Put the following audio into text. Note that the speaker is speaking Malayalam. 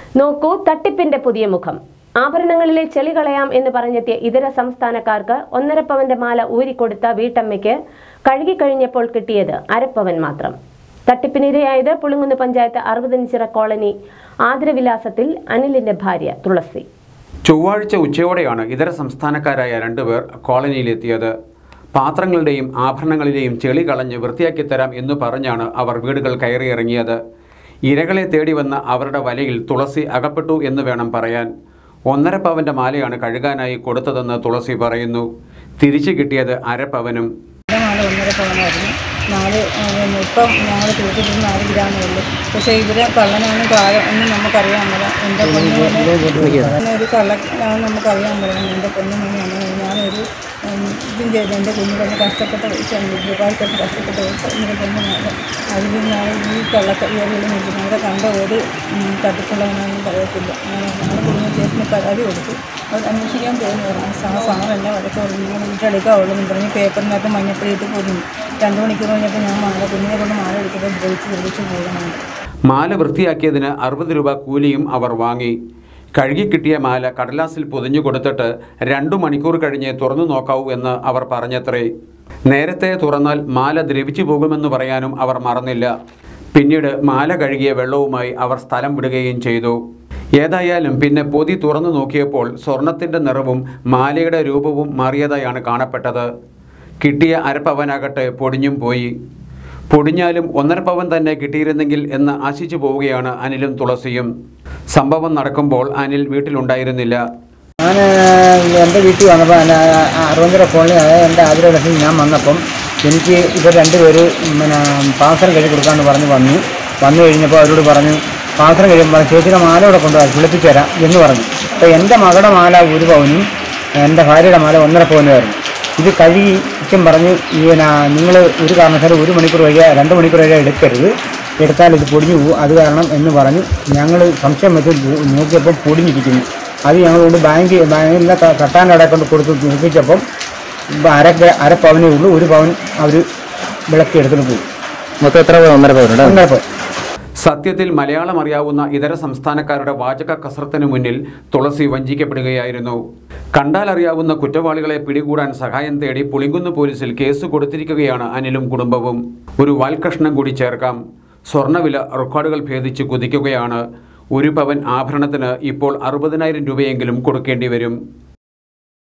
നോക്കൂ തട്ടിപ്പിന്റെ പുതിയ മുഖം ആഭരണങ്ങളിലെ ചെളി കളയാം എന്ന് പറഞ്ഞെത്തിയ ഇതര സംസ്ഥാനക്കാർക്ക് ഒന്നര പവന്റെ മാല ഊരിക്കൊടുത്ത വീട്ടമ്മയ്ക്ക് കഴുകിക്കഴിഞ്ഞപ്പോൾ കിട്ടിയത് അരപ്പവൻ മാത്രം തട്ടിപ്പിനിരയായത് പുളിങ്കുന്ന് പഞ്ചായത്ത് അറുപതിഞ്ചിറ കോളനി ആതിരവിലാസത്തിൽ അനിലിന്റെ ഭാര്യ തുളസി ചൊവ്വാഴ്ച ഉച്ചയോടെയാണ് ഇതര സംസ്ഥാനക്കാരായ രണ്ടുപേർ കോളനിയിലെത്തിയത് പാത്രങ്ങളുടെയും ആഭരണങ്ങളിലെയും ചെളി കളഞ്ഞ് വൃത്തിയാക്കി തരാം എന്ന് പറഞ്ഞാണ് അവർ വീടുകൾ കയറിയിറങ്ങിയത് ഇരകളെ തേടി വന്ന അവരുടെ വലയിൽ തുളസി അകപ്പെട്ടു എന്ന് വേണം പറയാൻ ഒന്നര പവന്റെ മാലയാണ് കഴുകാനായി കൊടുത്തതെന്ന് തുളസി പറയുന്നു തിരിച്ചു കിട്ടിയത് അരപ്പവനും എൻ്റെ മാല ഒന്നര പവനായിരുന്നു നാല് പിന്നെ ഇപ്പം ഞങ്ങൾ തൂക്കിട്ടിരുന്ന നാല് ഗ്രാമേ ഉള്ളൂ പക്ഷേ ഇവരെ കള്ളനാണ് കാലം ഒന്നും നമുക്കറിയാൻ പറ്റില്ല എൻ്റെ പൊന്നു ഒരു കള്ളനാണെന്ന് നമുക്കറിയാൻ പറ്റണം എൻ്റെ പൊന്നു മണി അങ്ങനെ ഞാനൊരു ഉം, ഇതും ചെയ്ത് എൻ്റെ കുഞ്ഞുകളെ കഷ്ടപ്പെട്ട ദുബായിക്കൊക്കെ കഷ്ടപ്പെട്ട എൻ്റെ പൊന്നു മാല അതിൽ ഞാൻ ഈ കള്ളക്കറികളിൽ നിൽക്കുന്നു അവരെ കണ്ട ഒരു ഉം, തട്ടിപ്പുള്ളവനൊന്നും പറയത്തില്ല അങ്ങനെ ഞങ്ങൾ കുടുംബ സ്റ്റേഷനിൽ പരാതി കൊടുത്തു അവർ അന്വേഷിക്കാൻ പോകുന്നു പറഞ്ഞു സാ സാർ എന്നെ വരച്ച് നിങ്ങൾ വീട്ടെടുക്കാവുള്ളൂ എന്ന് പറഞ്ഞ് പേപ്പറിനകത്ത് മഞ്ഞപ്പൊടി ഇട്ട് പൊതിഞ്ഞു രണ്ട് മണിക്കൂർ കഴിഞ്ഞപ്പോൾ ഞാൻ മാല കുഞ്ഞിനെ കൊണ്ട് മാല എടുക്കുമ്പോൾ ദ്രവിച്ച് ദ്രവിച്ച് പോകുന്നുണ്ട് മാല വൃത്തിയാക്കിയതിന് അറുപത് രൂപ കൂലിയും അവർ വാങ്ങി കഴുകി കിട്ടിയ മാല കടലാസിൽ പൊതിഞ്ഞു കൊടുത്തിട്ട് രണ്ടു മണിക്കൂർ കഴിഞ്ഞ് തുറന്നു നോക്കാവൂ എന്ന് അവർ പറഞ്ഞത്രേ നേരത്തെ തുറന്നാൽ മാല ദ്രവിച്ചു പോകുമെന്ന് പറയാനും അവർ മറന്നില്ല പിന്നീട് മാല കഴുകിയ വെള്ളവുമായി അവർ സ്ഥലം വിടുകയും ചെയ്തു ഏതായാലും പിന്നെ പൊതി തുറന്നു നോക്കിയപ്പോൾ സ്വർണത്തിൻ്റെ നിറവും മാലയുടെ രൂപവും മാറിയതായാണ് കാണപ്പെട്ടത് കിട്ടിയ അരപ്പവനാകട്ടെ പൊടിഞ്ഞും പോയി പൊടിഞ്ഞാലും ഒന്നര പവൻ തന്നെ കിട്ടിയിരുന്നെങ്കിൽ എന്ന് ആശിച്ചു പോവുകയാണ് അനിലും തുളസിയും സംഭവം നടക്കുമ്പോൾ അനിൽ വീട്ടിലുണ്ടായിരുന്നില്ല ഞാൻ എൻ്റെ വീട്ടിൽ വന്നപ്പോൾ എൻ്റെ അറുപന്തര കോളനി അതായത് എൻ്റെ ആതിര ലക്ഷം ഞാൻ വന്നപ്പം എനിക്ക് ഇവർ രണ്ടുപേര് പിന്നെ പാത്രം കഴുകി കൊടുക്കാമെന്ന് പറഞ്ഞ് വന്നു വന്നു കഴിഞ്ഞപ്പോൾ അവരോട് പറഞ്ഞു പാത്രം കഴിയുമ്പോൾ ചേച്ചിയുടെ മാല ഇവിടെ കൊണ്ടുപോകാം കുളിപ്പിച്ച് തരാം എന്ന് പറഞ്ഞു അപ്പോൾ എൻ്റെ മകളുടെ മാല ഒരു പവനും എൻ്റെ ഭാര്യയുടെ മാല ഒന്നര പവനുമായിരുന്നു ഇത് കഴുകി ഇച്ചും പറഞ്ഞ് ഈ പിന്നെ നിങ്ങൾ ഒരു കാരണവശാലും ഒരു മണിക്കൂർ വഴിയ രണ്ട് മണിക്കൂർ വഴിയ എടുക്കരുത് എടുത്താൽ ഇത് പൊടിഞ്ഞു പോകും അത് കാരണം എന്ന് പറഞ്ഞ് ഞങ്ങൾ സംശയം വെച്ച് നോക്കിയപ്പോൾ പൊടിഞ്ഞിരിക്കുന്നു അത് ഞങ്ങൾ കൊണ്ട് ബാങ്ക് ബാങ്കിലെ കട്ടാനട കൊണ്ട് കൊടുത്ത് നോക്കിച്ചപ്പം അര അര പവനേ ഉള്ളൂ ഒരു പവൻ അവർ വിളക്കി എടുത്തിട്ട് പോകും മൊത്തം എത്ര ഒന്നര പവനുണ്ട് ഒന്നര പവൻ സത്യത്തിൽ മലയാളം അറിയാവുന്ന ഇതര സംസ്ഥാനക്കാരുടെ വാചക കസർത്തിന് മുന്നിൽ തുളസി വഞ്ചിക്കപ്പെടുകയായിരുന്നു കണ്ടാൽ അറിയാവുന്ന കുറ്റവാളികളെ പിടികൂടാൻ സഹായം തേടി പുളിങ്കുന്ന് പോലീസിൽ കേസ് കൊടുത്തിരിക്കുകയാണ് അനിലും കുടുംബവും ഒരു വാൽക്കഷ്ണം കൂടി ചേർക്കാം സ്വർണ്ണവില റെക്കോർഡുകൾ ഭേദിച്ച് കുതിക്കുകയാണ് ഒരു പവൻ ആഭരണത്തിന് ഇപ്പോൾ അറുപതിനായിരം രൂപയെങ്കിലും കൊടുക്കേണ്ടി വരും